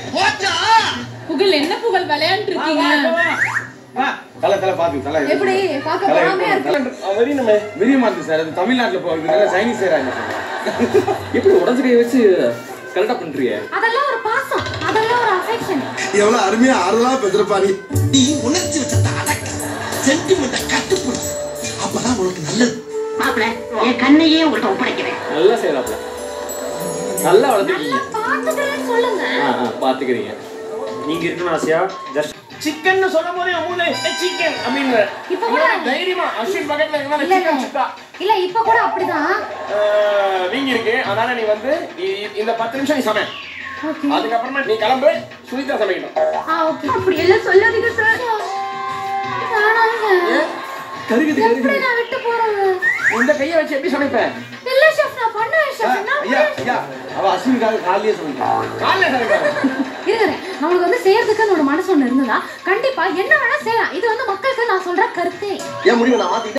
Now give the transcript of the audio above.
போச்சா புகழ் என்ன புகழ் விளையாண்டு இருக்கீங்க தலை தலை பாத்து தலை எப்படி பார்க்க பொறாமையா இருக்கு வெறியணுமே வெறிய மாட்டேன் சார் அது தமிழ்நாட்டுல போகுது நல்லா சைனீஸ் செய்யறாங்க எப்படி உடஞ்சு கை வச்சு கரெக்டா பண்றீங்க அதெல்லாம் ஒரு பாசம் அதெல்லாம் ஒரு அஃபெக்ஷன் எவ்வளவு அருமையா ஆறுதலா பெற்றிருப்பா நீ நீ உணர்ச்சி வச்சத அடக்க சென்டிமெண்ட கட்டுப்படுத்து அப்பதான் உனக்கு நல்லது மாப்பிள என் கண்ணையே உங்கள்ட்ட ஒப்படைக்கிறேன் நல்லா செய்யலாப்ல நல்லா வளர்த்துருக்கீங்க பார்த்துட்டு சொல்லுங்க ஆ ஆ பாத்துக்கிறீங்க நீங்க இருக்கணும் ஆசையா ஜஸ்ட் சிக்கன் சொல்லும் போதே மூணு சிக்கன் அப்படின்னு இப்ப கூட தைரியமா அஸ்வின் பக்கத்துல இல்ல இருந்தா இல்ல சிக்கன் சுக்கா இல்ல இப்ப கூட அப்படிதான் ஆஹ், வீங்கி இருக்கு அதனால நீ வந்து இ- இந்த பத்து நிமிஷம் நீ சமை ஓகே அதுக்கப்புறமா நீ கிளம்பு சுனிதா சமைக்கணும் ஆ ஓகே அப்படி எல்லாம் சொல்லாதீங்க சார் வேணாங்க கருகுது எப்படி நான் விட்டு போறது இந்த கையை வச்சு எப்படி சமைப்பேன் இல்ல ஷெஃப் நான் பண்ணுவேன் ஷெஃப் நான் ஐயா ஐயா அவ அஸ்வினுக்காக காலையிலே சமைப்பேன் காலையில சமைப்பேன் இருக்கிறேன் நம்மளுக்கு வந்து செய்யறதுக்கு என்னோட மனசு ஒண்ணு இருந்ததா கண்டிப்பா என்ன வேணா செய்யலாம் இது வந்து மக்களுக்கு நான் சொல்ற கருத்தே என் முடிவை நான் மாத்திக்கிட்டேன்